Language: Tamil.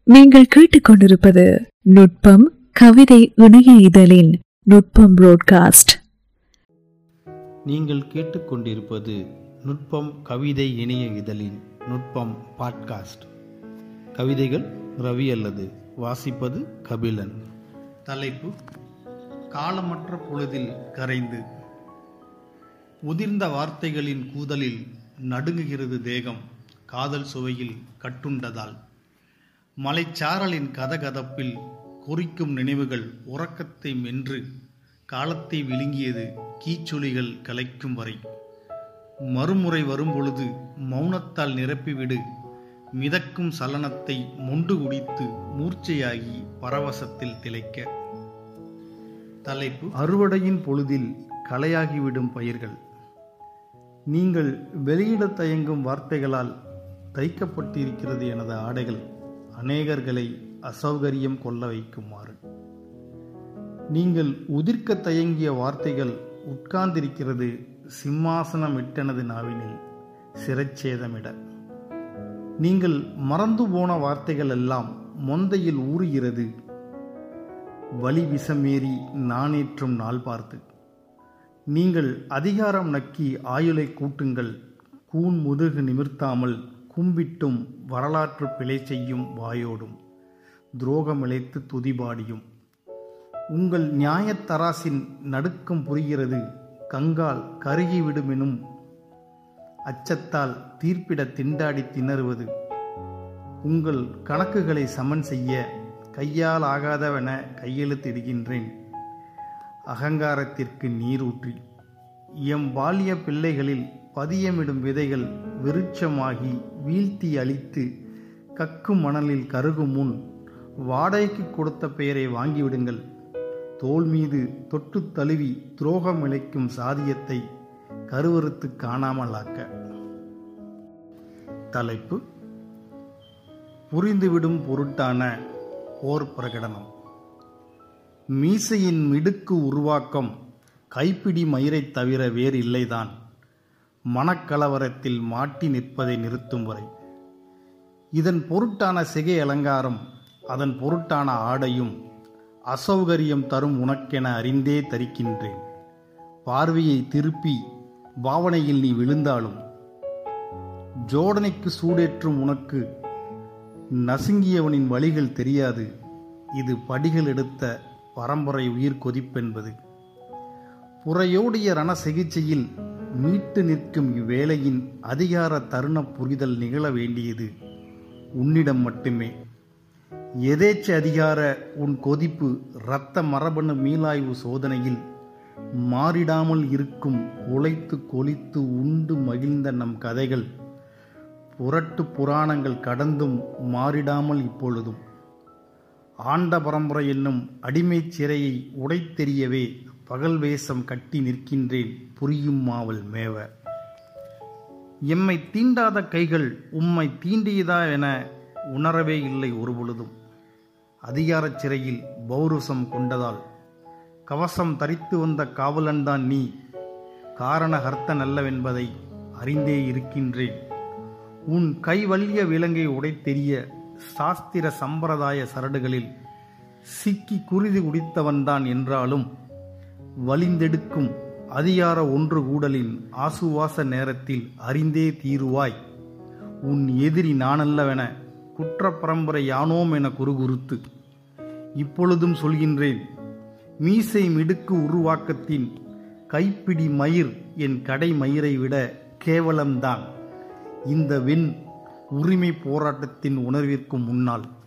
நீங்கள் கேட்டுக்கொண்டிருப்பது நுட்பம் கவிதை இணைய இதழின் நுட்பம் புரோட்காஸ்ட் நீங்கள் கேட்டுக்கொண்டிருப்பது நுட்பம் கவிதை இணைய இதழின் நுட்பம் பாட்காஸ்ட் கவிதைகள் ரவி அல்லது வாசிப்பது கபிலன் தலைப்பு காலமற்ற பொழுதில் கரைந்து உதிர்ந்த வார்த்தைகளின் கூதலில் நடுங்குகிறது தேகம் காதல் சுவையில் கட்டுண்டதால் மலைச்சாரலின் கதகதப்பில் குறிக்கும் நினைவுகள் உறக்கத்தை மென்று காலத்தை விழுங்கியது கீச்சொலிகள் கலைக்கும் வரை மறுமுறை வரும்பொழுது மௌனத்தால் நிரப்பிவிடு மிதக்கும் சலனத்தை மொண்டு குடித்து மூர்ச்சையாகி பரவசத்தில் திளைக்க தலைப்பு அறுவடையின் பொழுதில் களையாகிவிடும் பயிர்கள் நீங்கள் வெளியிடத் தயங்கும் வார்த்தைகளால் தைக்கப்பட்டிருக்கிறது எனது ஆடைகள் அநேகர்களை அசௌகரியம் கொள்ள வைக்குமாறு நீங்கள் உதிர்க்க தயங்கிய வார்த்தைகள் உட்கார்ந்திருக்கிறது சிம்மாசனமிட்டனது நாவினில் சிரச்சேதமிட நீங்கள் மறந்து போன வார்த்தைகள் எல்லாம் மொந்தையில் ஊறுகிறது வலி விஷமேறி நானேற்றும் நாள் பார்த்து நீங்கள் அதிகாரம் நக்கி ஆயுளை கூட்டுங்கள் கூன் முதுகு நிமிர்த்தாமல் கும்பிட்டும் வரலாற்று பிழை செய்யும் வாயோடும் துரோகமிழைத்து துதிபாடியும் உங்கள் நியாயத்தராசின் நடுக்கம் புரிகிறது கங்கால் கருகிவிடுமெனும் அச்சத்தால் தீர்ப்பிட திண்டாடி திணறுவது உங்கள் கணக்குகளை சமன் செய்ய கையால் ஆகாதவென கையெழுத்திடுகின்றேன் அகங்காரத்திற்கு நீரூற்றி எம் பால்ய பிள்ளைகளில் பதியமிடும் விதைகள் விருட்சமாகி வீழ்த்தி அழித்து கக்கும் மணலில் கருகும் முன் வாடகைக்கு கொடுத்த பெயரை வாங்கிவிடுங்கள் தோல் மீது தொட்டு தழுவி துரோகம் இழைக்கும் சாதியத்தை கருவறுத்து காணாமலாக்க தலைப்பு புரிந்துவிடும் பொருட்டான ஓர் பிரகடனம் மீசையின் மிடுக்கு உருவாக்கம் கைப்பிடி மயிரைத் தவிர வேறு இல்லைதான் மனக்கலவரத்தில் மாட்டி நிற்பதை நிறுத்தும் வரை இதன் பொருட்டான சிகை அலங்காரம் அதன் பொருட்டான ஆடையும் அசௌகரியம் தரும் உனக்கென அறிந்தே தரிக்கின்றேன் பார்வையை திருப்பி பாவனையில் நீ விழுந்தாலும் ஜோடனைக்கு சூடேற்றும் உனக்கு நசுங்கியவனின் வழிகள் தெரியாது இது படிகள் எடுத்த பரம்பரை உயிர் கொதிப்பென்பது புறையோடிய ரண சிகிச்சையில் மீட்டு நிற்கும் இவ்வேளையின் அதிகார தருண புரிதல் நிகழ வேண்டியது உன்னிடம் மட்டுமே எதேச்ச அதிகார உன் கொதிப்பு இரத்த மரபணு மீளாய்வு சோதனையில் மாறிடாமல் இருக்கும் உழைத்து கொளித்து உண்டு மகிழ்ந்த நம் கதைகள் புரட்டு புராணங்கள் கடந்தும் மாறிடாமல் இப்பொழுதும் ஆண்ட பரம்பரை என்னும் அடிமைச் சிறையை உடைத்தெறியவே பகல் வேஷம் கட்டி நிற்கின்றேன் புரியும் மாவல் மேவ எம்மை தீண்டாத கைகள் உம்மை தீண்டியதா என உணரவே இல்லை ஒருபொழுதும் அதிகாரச் சிறையில் பௌருஷம் கொண்டதால் கவசம் தரித்து வந்த காவலன்தான் நீ காரணகர்த்தன் அல்லவென்பதை அறிந்தே இருக்கின்றேன் உன் கைவல்லிய விலங்கை உடைத்தெறிய சாஸ்திர சம்பிரதாய சரடுகளில் சிக்கி குருதி குடித்தவன்தான் என்றாலும் வலிந்தெடுக்கும் அதிகார ஒன்று கூடலின் ஆசுவாச நேரத்தில் அறிந்தே தீருவாய் உன் எதிரி நானல்லவென குற்ற பரம்பரை யானோம் என குறுகுறுத்து இப்பொழுதும் சொல்கின்றேன் மீசை மிடுக்கு உருவாக்கத்தின் கைப்பிடி மயிர் என் கடை மயிரை விட கேவலம்தான் இந்த வெண் உரிமை போராட்டத்தின் உணர்விற்கு முன்னால்